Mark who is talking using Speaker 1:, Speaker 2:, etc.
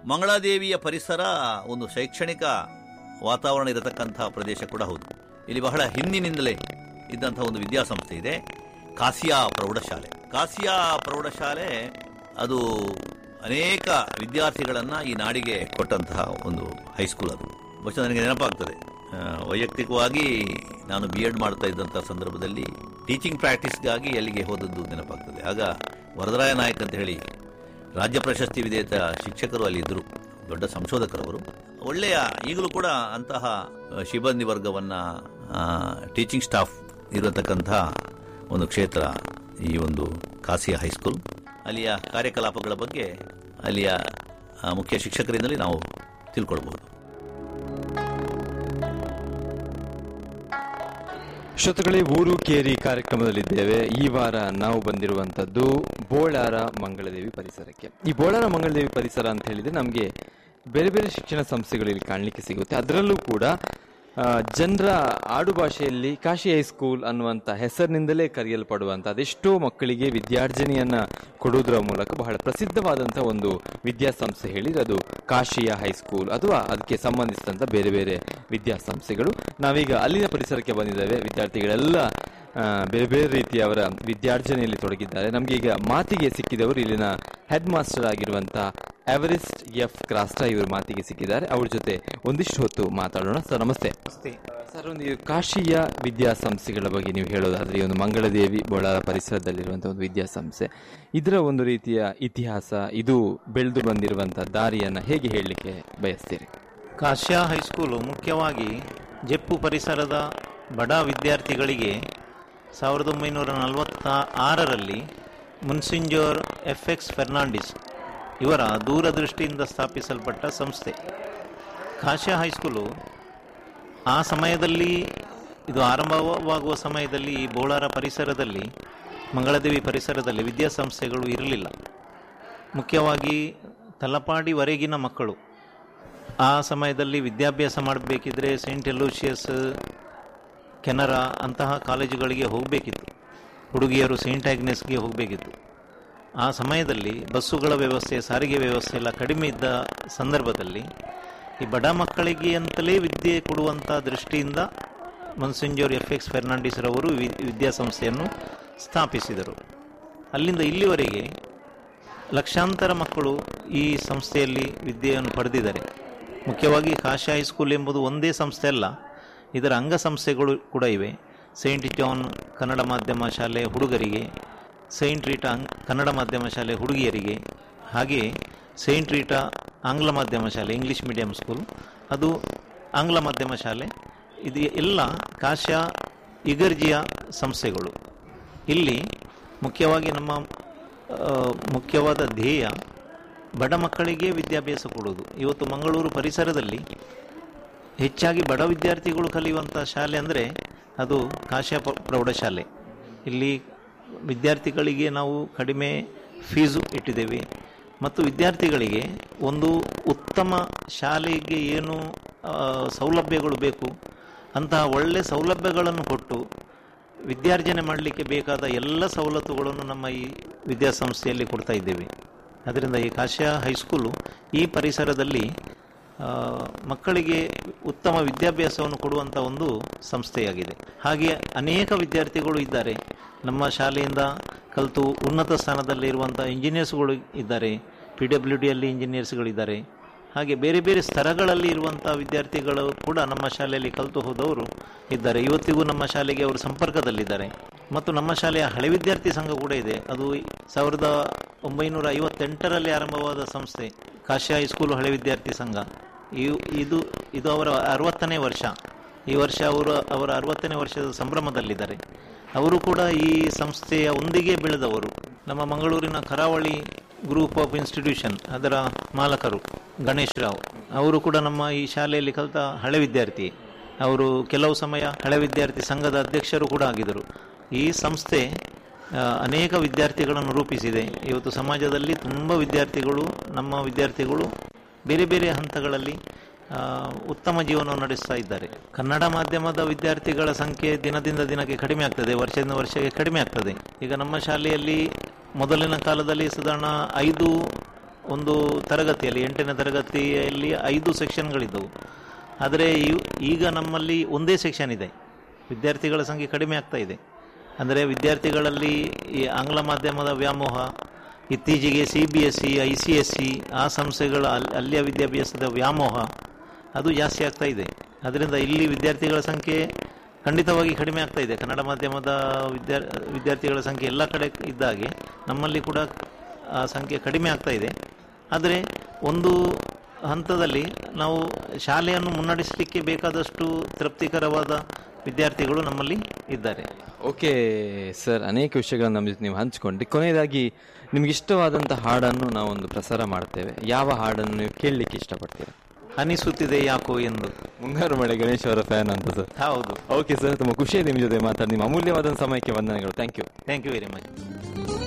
Speaker 1: ಮಂಗಳಾದೇವಿಯ ಪರಿಸರ ಒಂದು ಶೈಕ್ಷಣಿಕ ವಾತಾವರಣ ಇರತಕ್ಕಂತಹ ಪ್ರದೇಶ ಕೂಡ ಹೌದು ಇಲ್ಲಿ ಬಹಳ ಹಿಂದಿನಿಂದಲೇ ಇದ್ದಂತಹ ಒಂದು ವಿದ್ಯಾಸಂಸ್ಥೆ ಇದೆ ಕಾಸಿಯಾ ಪ್ರೌಢಶಾಲೆ ಕಾಸಿಯಾ ಪ್ರೌಢಶಾಲೆ ಅದು ಅನೇಕ ವಿದ್ಯಾರ್ಥಿಗಳನ್ನ ಈ ನಾಡಿಗೆ ಕೊಟ್ಟಂತಹ ಒಂದು ಹೈಸ್ಕೂಲ್ ಅದು ಬಹುಶಃ ನನಗೆ ನೆನಪಾಗ್ತದೆ ಆ, ವೈಯಕ್ತಿಕವಾಗಿ ನಾನು ಬಿ ಎಡ್ ಮಾಡ್ತಾ ಇದ್ದಂಥ ಸಂದರ್ಭದಲ್ಲಿ ಟೀಚಿಂಗ್ ಪ್ರಾಕ್ಟೀಸ್ಗಾಗಿ ಅಲ್ಲಿಗೆ ಹೋದದ್ದು ನೆನಪಾಗ್ತದೆ ಆಗ ವರದರಾಯ ನಾಯಕ್ ಅಂತ ಹೇಳಿ ರಾಜ್ಯ ಪ್ರಶಸ್ತಿ ವಿಧೇಯತ ಶಿಕ್ಷಕರು ಅಲ್ಲಿ ಇದ್ದರು ದೊಡ್ಡ ಸಂಶೋಧಕರವರು ಒಳ್ಳೆಯ ಈಗಲೂ ಕೂಡ ಅಂತಹ ಆ, ಸಿಬ್ಬಂದಿ ವರ್ಗವನ್ನ ಟೀಚಿಂಗ್ ಸ್ಟಾಫ್ ಇರತಕ್ಕಂಥ ಒಂದು ಕ್ಷೇತ್ರ ಈ ಒಂದು ಕಾಸಿಯ ಹೈಸ್ಕೂಲ್ ಅಲ್ಲಿಯ ಕಾರ್ಯಕಲಾಪಗಳ ಬಗ್ಗೆ ಅಲ್ಲಿಯ ಆ, ಮುಖ್ಯ ಶಿಕ್ಷಕರಿಂದಲೇ ನಾವು ತಿಳ್ಕೊಳ್ಬಹುದು
Speaker 2: ಶ್ರೋತೃಗಳೇ ಊರು ಕೇರಿ ಕಾರ್ಯಕ್ರಮದಲ್ಲಿದ್ದೇವೆ ಈ ವಾರ ನಾವು ಬಂದಿರುವಂತದ್ದು ಬೋಳಾರ ಮಂಗಳದೇವಿ ಪರಿಸರಕ್ಕೆ ಈ ಬೋಳಾರ ಮಂಗಳದೇವಿ ಪರಿಸರ ಅಂತ ಹೇಳಿದ್ರೆ ನಮಗೆ ಬೇರೆ ಬೇರೆ ಶಿಕ್ಷಣ ಸಂಸ್ಥೆಗಳಲ್ಲಿ ಕಾಣಲಿಕ್ಕೆ ಸಿಗುತ್ತೆ ಅದರಲ್ಲೂ ಕೂಡ ಜನರ ಆಡು ಭಾಷೆಯಲ್ಲಿ ಕಾಶಿ ಹೈಸ್ಕೂಲ್ ಅನ್ನುವಂಥ ಹೆಸರಿನಿಂದಲೇ ಕರೆಯಲ್ಪಡುವಂಥ ಅದೆಷ್ಟೋ ಮಕ್ಕಳಿಗೆ ವಿದ್ಯಾರ್ಜನೆಯನ್ನ ಕೊಡುವುದರ ಮೂಲಕ ಬಹಳ ಪ್ರಸಿದ್ಧವಾದಂಥ ಒಂದು ವಿದ್ಯಾಸಂಸ್ಥೆ ಹೇಳಿದ್ರೆ ಅದು ಕಾಶಿಯ ಹೈಸ್ಕೂಲ್ ಅಥವಾ ಅದಕ್ಕೆ ಸಂಬಂಧಿಸಿದಂಥ ಬೇರೆ ಬೇರೆ ವಿದ್ಯಾಸಂಸ್ಥೆಗಳು ನಾವೀಗ ಅಲ್ಲಿನ ಪರಿಸರಕ್ಕೆ ಬಂದಿದ್ದೇವೆ ವಿದ್ಯಾರ್ಥಿಗಳೆಲ್ಲ ಆ, ಬೇರೆ ಬೇರೆ ರೀತಿಯ ಅವರ ವಿದ್ಯಾರ್ಜನೆಯಲ್ಲಿ ತೊಡಗಿದ್ದಾರೆ ನಮ್ಗೆ ಈಗ ಮಾತಿಗೆ ಸಿಕ್ಕಿದವರು ಇಲ್ಲಿನ ಹೆಡ್ ಮಾಸ್ಟರ್ ಆಗಿರುವಂತ ಎವರೆಸ್ಟ್ ಎಫ್ ಕ್ರಾಸ್ಟಾ ಇವರು ಮಾತಿಗೆ ಸಿಕ್ಕಿದ್ದಾರೆ ಅವ್ರ ಜೊತೆ ಒಂದಿಷ್ಟು ಹೊತ್ತು ಮಾತಾಡೋಣ ಸರ್ ನಮಸ್ತೆ ಸರ್ ಒಂದು ಈ ಕಾಶಿಯ ವಿದ್ಯಾಸಂಸ್ಥೆಗಳ ಬಗ್ಗೆ ನೀವು ಹೇಳೋದಾದ್ರೆ ಈ ಒಂದು ಮಂಗಳದೇವಿ ಬೋಳಾರ ಪರಿಸರದಲ್ಲಿರುವಂತಹ ಒಂದು ವಿದ್ಯಾಸಂಸ್ಥೆ ಇದರ ಒಂದು ರೀತಿಯ ಇತಿಹಾಸ ಇದು ಬೆಳೆದು ಬಂದಿರುವಂತಹ ದಾರಿಯನ್ನ ಹೇಗೆ ಹೇಳಲಿಕ್ಕೆ ಬಯಸ್ತೀರಿ
Speaker 3: ಕಾಶ್ಯಾ ಹೈಸ್ಕೂಲು ಮುಖ್ಯವಾಗಿ ಜೆಪ್ಪು ಪರಿಸರದ ಬಡ ವಿದ್ಯಾರ್ಥಿಗಳಿಗೆ ಸಾವಿರದ ಒಂಬೈನೂರ ನಲವತ್ತ ಆರರಲ್ಲಿ ಮುನ್ಸಿಂಜೋರ್ ಎಫ್ ಎಕ್ಸ್ ಫೆರ್ನಾಂಡಿಸ್ ಇವರ ದೂರದೃಷ್ಟಿಯಿಂದ ಸ್ಥಾಪಿಸಲ್ಪಟ್ಟ ಸಂಸ್ಥೆ ಕಾಶ್ಯಾ ಹೈಸ್ಕೂಲು ಆ ಸಮಯದಲ್ಲಿ ಇದು ಆರಂಭವಾಗುವ ಸಮಯದಲ್ಲಿ ಈ ಬೋಳಾರ ಪರಿಸರದಲ್ಲಿ ಮಂಗಳದೇವಿ ಪರಿಸರದಲ್ಲಿ ವಿದ್ಯಾಸಂಸ್ಥೆಗಳು ಇರಲಿಲ್ಲ ಮುಖ್ಯವಾಗಿ ತಲಪಾಡಿವರೆಗಿನ ಮಕ್ಕಳು ಆ ಸಮಯದಲ್ಲಿ ವಿದ್ಯಾಭ್ಯಾಸ ಮಾಡಬೇಕಿದ್ರೆ ಸೈಂಟ್ ಎಲೂಷಿಯಸ್ ಕೆನರಾ ಅಂತಹ ಕಾಲೇಜುಗಳಿಗೆ ಹೋಗಬೇಕಿತ್ತು ಹುಡುಗಿಯರು ಸೈಂಟ್ ಆಗ್ನೆಸ್ಗೆ ಹೋಗಬೇಕಿತ್ತು ಆ ಸಮಯದಲ್ಲಿ ಬಸ್ಸುಗಳ ವ್ಯವಸ್ಥೆ ಸಾರಿಗೆ ವ್ಯವಸ್ಥೆ ಎಲ್ಲ ಕಡಿಮೆ ಇದ್ದ ಸಂದರ್ಭದಲ್ಲಿ ಈ ಬಡ ಮಕ್ಕಳಿಗೆ ಅಂತಲೇ ವಿದ್ಯೆ ಕೊಡುವಂಥ ದೃಷ್ಟಿಯಿಂದ ಮನ್ಸೆಂಜೋರ್ ಎಫ್ ಎಕ್ಸ್ ಫೆರ್ನಾಂಡಿಸ್ ರವರು ವಿ- ವಿದ್ಯಾಸಂಸ್ಥೆಯನ್ನು ಸ್ಥಾಪಿಸಿದರು ಅಲ್ಲಿಂದ ಇಲ್ಲಿವರೆಗೆ ಲಕ್ಷಾಂತರ ಮಕ್ಕಳು ಈ ಸಂಸ್ಥೆಯಲ್ಲಿ ವಿದ್ಯೆಯನ್ನು ಪಡೆದಿದ್ದಾರೆ ಮುಖ್ಯವಾಗಿ ಕಾಶಿ ಹೈಸ್ಕೂಲ್ ಎಂಬುದು ಒಂದೇ ಸಂಸ್ಥೆ ಅಲ್ಲ ಇದರ ಅಂಗಸಂಸ್ಥೆಗಳು ಕೂಡ ಇವೆ ಸೈಂಟ್ ಜಾನ್ ಕನ್ನಡ ಮಾಧ್ಯಮ ಶಾಲೆ ಹುಡುಗರಿಗೆ ಸೈಂಟ್ ರೀಟಾ ಅಂಗ್- ಕನ್ನಡ ಮಾಧ್ಯಮ ಶಾಲೆ ಹುಡುಗಿಯರಿಗೆ ಹಾಗೆಯೇ ಸೈಂಟ್ ರೀಟಾ ಆಂಗ್ಲ ಮಾಧ್ಯಮ ಶಾಲೆ ಇಂಗ್ಲಿಷ್ ಮೀಡಿಯಂ ಸ್ಕೂಲ್ ಅದು ಆಂಗ್ಲ ಮಾಧ್ಯಮ ಶಾಲೆ ಇದು ಎಲ್ಲ ಕಾಶ್ಯ ಇಗರ್ಜಿಯ ಸಂಸ್ಥೆಗಳು ಇಲ್ಲಿ ಮುಖ್ಯವಾಗಿ ನಮ್ಮ ಆ, ಮುಖ್ಯವಾದ ಧ್ಯೇಯ ಬಡ ಮಕ್ಕಳಿಗೆ ವಿದ್ಯಾಭ್ಯಾಸ ಕೊಡುವುದು ಇವತ್ತು ಮಂಗಳೂರು ಪರಿಸರದಲ್ಲಿ ಹೆಚ್ಚಾಗಿ ಬಡ ವಿದ್ಯಾರ್ಥಿಗಳು ಕಲಿಯುವಂಥ ಶಾಲೆ ಅಂದರೆ ಅದು ಕಾಶ್ಯ ಪ- ಪ್ರೌಢಶಾಲೆ ಇಲ್ಲಿ ವಿದ್ಯಾರ್ಥಿಗಳಿಗೆ ನಾವು ಕಡಿಮೆ ಫೀಸು ಇಟ್ಟಿದ್ದೇವೆ ಮತ್ತು ವಿದ್ಯಾರ್ಥಿಗಳಿಗೆ ಒಂದು ಉತ್ತಮ ಶಾಲೆಗೆ ಏನು ಆ, ಸೌಲಭ್ಯಗಳು ಬೇಕು ಅಂತಹ ಒಳ್ಳೆ ಸೌಲಭ್ಯಗಳನ್ನು ಕೊಟ್ಟು ವಿದ್ಯಾರ್ಜನೆ ಮಾಡಲಿಕ್ಕೆ ಬೇಕಾದ ಎಲ್ಲ ಸವಲತ್ತುಗಳನ್ನು ನಮ್ಮ ಈ ವಿದ್ಯಾಸಂಸ್ಥೆಯಲ್ಲಿ ಕೊಡ್ತಾ ಇದ್ದೇವೆ ಅದರಿಂದ ಈ ಕಾಶ್ಯ ಹೈಸ್ಕೂಲು ಈ ಪರಿಸರದಲ್ಲಿ ಆ, ಮಕ್ಕಳಿಗೆ ಉತ್ತಮ ವಿದ್ಯಾಭ್ಯಾಸವನ್ನು ಕೊಡುವಂಥ ಒಂದು ಸಂಸ್ಥೆಯಾಗಿದೆ ಹಾಗೆ ಅನೇಕ ವಿದ್ಯಾರ್ಥಿಗಳು ಇದ್ದಾರೆ ನಮ್ಮ ಶಾಲೆಯಿಂದ ಕಲಿತು ಉನ್ನತ ಸ್ಥಾನದಲ್ಲಿ ಇರುವಂಥ ಇಂಜಿನಿಯರ್ಸ್ಗಳು ಇದ್ದಾರೆ ಪಿ ಡಬ್ಲ್ಯೂ ಡಿಯಲ್ಲಿ ಇಂಜಿನಿಯರ್ಸ್ಗಳಿದ್ದಾರೆ ಹಾಗೆ ಬೇರೆ ಬೇರೆ ಸ್ತರಗಳಲ್ಲಿ ಇರುವಂಥ ವಿದ್ಯಾರ್ಥಿಗಳು ಕೂಡ ನಮ್ಮ ಶಾಲೆಯಲ್ಲಿ ಕಲಿತು ಹೋದವರು ಇದ್ದಾರೆ ಇವತ್ತಿಗೂ ನಮ್ಮ ಶಾಲೆಗೆ ಅವರು ಸಂಪರ್ಕದಲ್ಲಿದ್ದಾರೆ ಮತ್ತು ನಮ್ಮ ಶಾಲೆಯ ಹಳೆ ವಿದ್ಯಾರ್ಥಿ ಸಂಘ ಕೂಡ ಇದೆ ಅದು ಸಾವಿರದ ಒಂಬೈನೂರ ಐವತ್ತೆಂಟರಲ್ಲಿ ಆರಂಭವಾದ ಸಂಸ್ಥೆ ಕಾಶ್ಯ ಹೈಸ್ಕೂಲ್ ಹಳೆ ವಿದ್ಯಾರ್ಥಿ ಸಂಘ ಇವು- ಇದು ಇದು ಅವರ ಅರವತ್ತನೇ ವರ್ಷ ಈ ವರ್ಷ ಅವರು ಅವರ ಅರವತ್ತನೇ ವರ್ಷದ ಸಂಭ್ರಮದಲ್ಲಿದ್ದಾರೆ ಅವರು ಕೂಡ ಈ ಸಂಸ್ಥೆಯ ಒಂದಿಗೆ ಬೆಳೆದವರು ನಮ್ಮ ಮಂಗಳೂರಿನ ಕರಾವಳಿ ಗ್ರೂಪ್ ಆಫ್ ಇನ್ಸ್ಟಿಟ್ಯೂಷನ್ ಅದರ ಮಾಲಕರು ಗಣೇಶ್ ರಾವ್ ಅವರು ಕೂಡ ನಮ್ಮ ಈ ಶಾಲೆಯಲ್ಲಿ ಕಲಿತ ಹಳೆ ವಿದ್ಯಾರ್ಥಿ ಅವರು ಕೆಲವು ಸಮಯ ಹಳೆ ವಿದ್ಯಾರ್ಥಿ ಸಂಘದ ಅಧ್ಯಕ್ಷರು ಕೂಡ ಆಗಿದ್ದರು ಈ ಸಂಸ್ಥೆ ಆ, ಅನೇಕ ವಿದ್ಯಾರ್ಥಿಗಳನ್ನು ರೂಪಿಸಿದೆ ಇವತ್ತು ಸಮಾಜದಲ್ಲಿ ತುಂಬ ವಿದ್ಯಾರ್ಥಿಗಳು ನಮ್ಮ ವಿದ್ಯಾರ್ಥಿಗಳು ಬೇರೆ ಬೇರೆ ಹಂತಗಳಲ್ಲಿ ಆ, ಉತ್ತಮ ಜೀವನವನ್ನು ನಡೆಸ್ತಾ ಇದ್ದಾರೆ ಕನ್ನಡ ಮಾಧ್ಯಮದ ವಿದ್ಯಾರ್ಥಿಗಳ ಸಂಖ್ಯೆ ದಿನದಿಂದ ದಿನಕ್ಕೆ ಕಡಿಮೆ ಆಗ್ತದೆ ವರ್ಷದಿಂದ ವರ್ಷಕ್ಕೆ ಕಡಿಮೆ ಆಗ್ತದೆ ಈಗ ನಮ್ಮ ಶಾಲೆಯಲ್ಲಿ ಮೊದಲಿನ ಕಾಲದಲ್ಲಿ ಸಾಧಾರಣ ಐದು ಒಂದು ತರಗತಿಯಲ್ಲಿ ಎಂಟನೇ ತರಗತಿಯಲ್ಲಿ ಐದು ಸೆಕ್ಷನ್ಗಳಿದ್ದವು ಆದರೆ ಇವ್- ಈಗ ನಮ್ಮಲ್ಲಿ ಒಂದೇ ಸೆಕ್ಷನ್ ಇದೆ ವಿದ್ಯಾರ್ಥಿಗಳ ಸಂಖ್ಯೆ ಕಡಿಮೆ ಆಗ್ತಾ ಇದೆ ಅಂದರೆ ವಿದ್ಯಾರ್ಥಿಗಳಲ್ಲಿ ಈ ಆಂಗ್ಲ ಮಾಧ್ಯಮದ ವ್ಯಾಮೋಹ ಇತ್ತೀಚೆಗೆ C B S C I C S C ಆ ಸಂಸ್ಥೆಗಳ ಅಲ್- ಅಲ್ಲಿಯ ವಿದ್ಯಾಭ್ಯಾಸದ ವ್ಯಾಮೋಹ ಅದು ಜಾಸ್ತಿ ಆಗ್ತಾ ಇದೆ ಅದರಿಂದ ಇಲ್ಲಿ ವಿದ್ಯಾರ್ಥಿಗಳ ಸಂಖ್ಯೆ ಖಂಡಿತವಾಗಿ ಕಡಿಮೆ ಆಗ್ತಾ ಇದೆ ಕನ್ನಡ ಮಾಧ್ಯಮದ ವಿದ್ಯಾ ವಿದ್ಯಾರ್ಥಿಗಳ ಸಂಖ್ಯೆ ಎಲ್ಲ ಕಡೆ ಇದ್ದ ಹಾಗೆ ನಮ್ಮಲ್ಲಿ ಕೂಡ ಆ ಸಂಖ್ಯೆ ಕಡಿಮೆ ಆಗ್ತಾ ಇದೆ ಆದರೆ ಒಂದು ಹಂತದಲ್ಲಿ ನಾವು ಶಾಲೆಯನ್ನು ಮುನ್ನಡೆಸಲಿಕ್ಕೆ ಬೇಕಾದಷ್ಟು ತೃಪ್ತಿಕರವಾದ ವಿದ್ಯಾರ್ಥಿಗಳು ನಮ್ಮಲ್ಲಿ ಇದ್ದಾರೆ
Speaker 2: ಓಕೆ ಸರ್ ಅನೇಕ ವಿಷಯಗಳನ್ನು ನಮ್ಮ ಜೊತೆ ನೀವು ಹಂಚ್ಕೊಂಡ್ರಿ ಕೊನೆಯದಾಗಿ ನಿಮ್ಗೆ ಇಷ್ಟವಾದಂಥ ಹಾಡನ್ನು ನಾವೊಂದು ಪ್ರಸಾರ ಮಾಡ್ತೇವೆ ಯಾವ ಹಾಡನ್ನು ನೀವು ಕೇಳಲಿಕ್ಕೆ ಇಷ್ಟಪಡ್ತೀರಾ
Speaker 3: ಅನಿಸುತ್ತಿದೆ ಯಾಕೋ ಎಂದು
Speaker 2: ಮುಂಗಾರು ಮಳೆ ಗಣೇಶ್ ಅವರ ಫ್ಯಾನ್ ಅಂತ ಸರ್
Speaker 3: ಹೌದು
Speaker 2: ಓಕೆ ಸರ್ ತುಂಬ ಖುಷಿ ನಿಮ್ಮ ಜೊತೆ ಮಾತಾಡಿ ನಿಮ್ಮ ಅಮೂಲ್ಯವಾದ ಸಮಯಕ್ಕೆ ವಂದನೆಗಳು thank you
Speaker 3: thank you very much